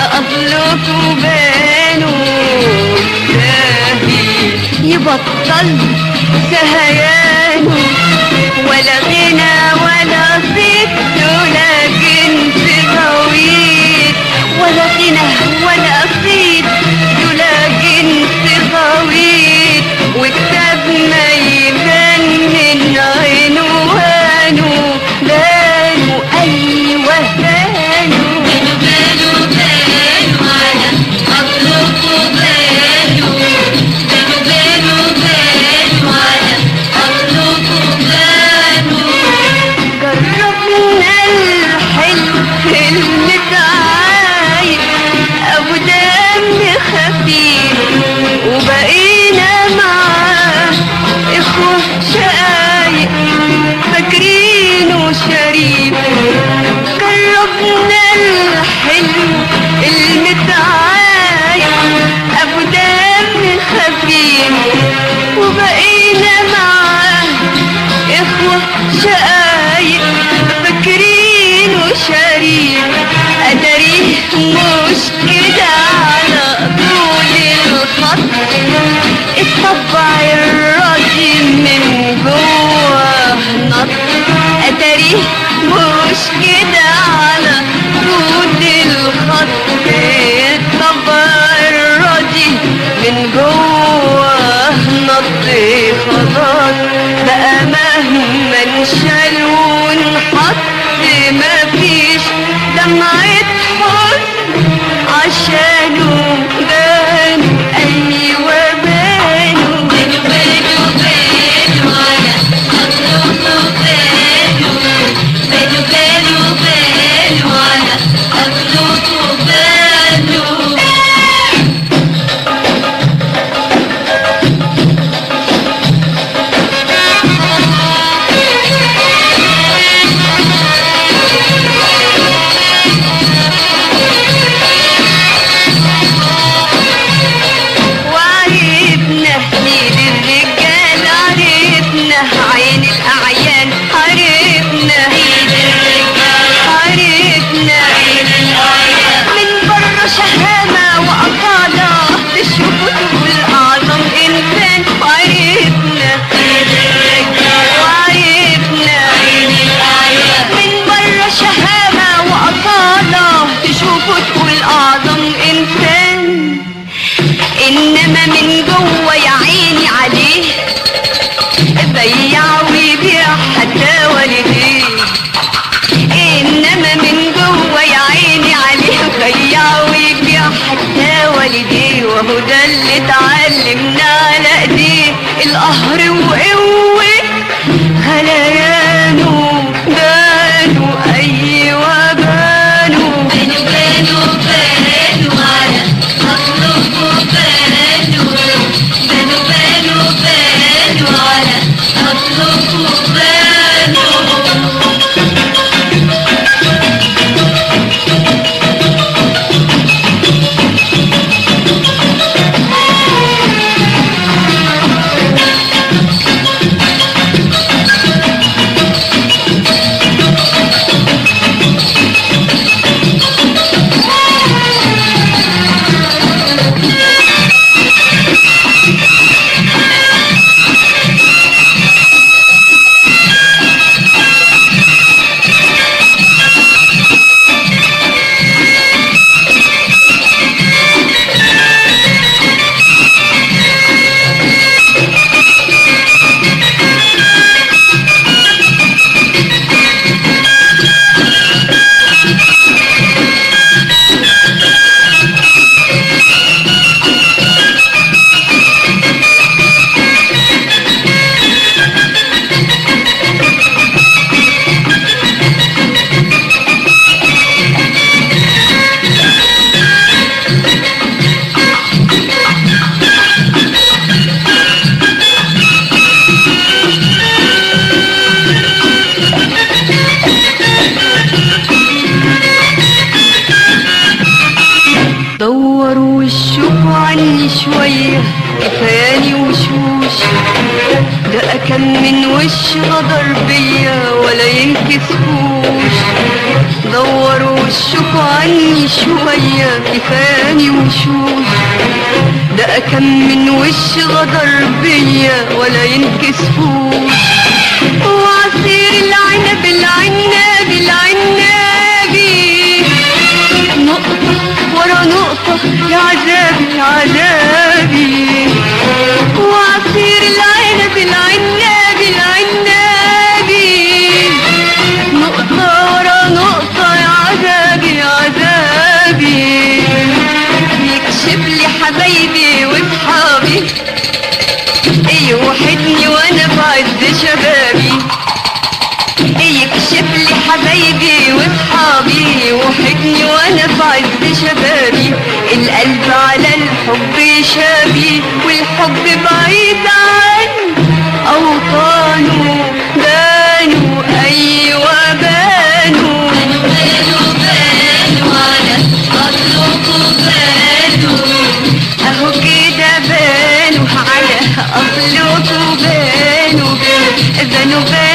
أصلكوا بانوا ساهي يبطل سهيانه ولا غنى ولا صيت ولا جنس غويط ولا غنى ولا صيت ولا جنس غويط وكتابنا يبنن عنوانه بانوا أيوة بانوا بانوا بانوا على أصلكوا بانوا بانوا بانوا بانوا على أصلكوا بانوا جربنا الحلو المتعايب أبو دم خفيف وبقينا معاه إخوة شقايق فاكرينه شريف جربنا الحلو المتعايب أبو دم خفيف وبقينا معاه إخوة شقايق فاكرين وشريك أدريه مش كده على طول الخط الطبع الراضي من جوه نط أدريه مش كده على طول الخط الطبع الراضي من جوه نط خلاص بقى مهما انشال ونحط مفيش دمعة حزن عشانه بانوا أيوة بانوا بانوا بانوا بانوا على أصلكوا بانوا بانوا بانوا بانوا على أصلكوا بانوا وعرفنا ايد الرجال عرفنا عين الاعيان عرفنا ايد الرجال عرفنا من بره شهامة وأصالة تشوفوا تقول أعظم إنسان وعرفنا وعرفنا من بره شهامة وأصالة تشوفوا تقول أعظم إنسان انما من جوه يا عيني عليه بيع ويبيع حتى والديه انما من جوه يا عيني عليه بيع ويبيع حتى والديه وهو ده اللي اتعلمنا على ايديه القهر وقوه غليانه بانوا ايوه بانوا بانوا بانوا بانوا على أصلكوا بانوا بانوا بانوا بانوا على أصلكوا بانوا دوروا وشوفوا عني شوية كفاني وشوش ده كان من وش غدر بيا ولا ينكسفوش دوروا وشوفوا شوفوا عني شوية كفاني وشوش ده كم من وش غدر بيا ولا ينكسفوش وعصير العنب العناب العنابي نقطة ورا نقطة يا عذابي يا عذابي وعصير العنب العناب العنابي نقطة ورا نقطة يا عذابي يا عذابي يكشف لي حبايبي وصحابي يوحدني وانا بعز شبابي يكشف لي حبايبي واصحابي يوحدني وانا بعز شبابي القلب على الحب شابي والحب بعيد عني اوطانه بانوا ايوه بانوا بانوا بانوا بانوا على أصلكم بانوا اهو كده بانوا على اصلكم بانوا بانوا بانوا